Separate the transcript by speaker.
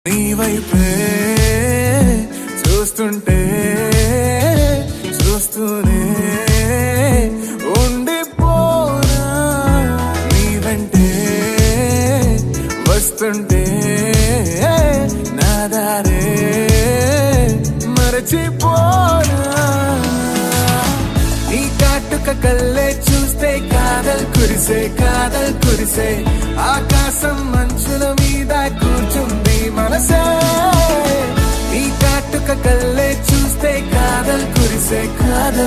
Speaker 1: నీ వైపే చూస్తుంటే చూస్తూనే ఉండిపోనా నీ వెంటే వస్తుంటే నా దారే మరచిపోనా నీ కాటుక కల్లే చూస్తే కాదల్ కురిసే కాదల్ కురిసే ఆకాశం మంచుల మీద కూర్చుంది మనసే నీ కాటుక కల్లే చూస్తే కాదల్ కురిసే కాదల్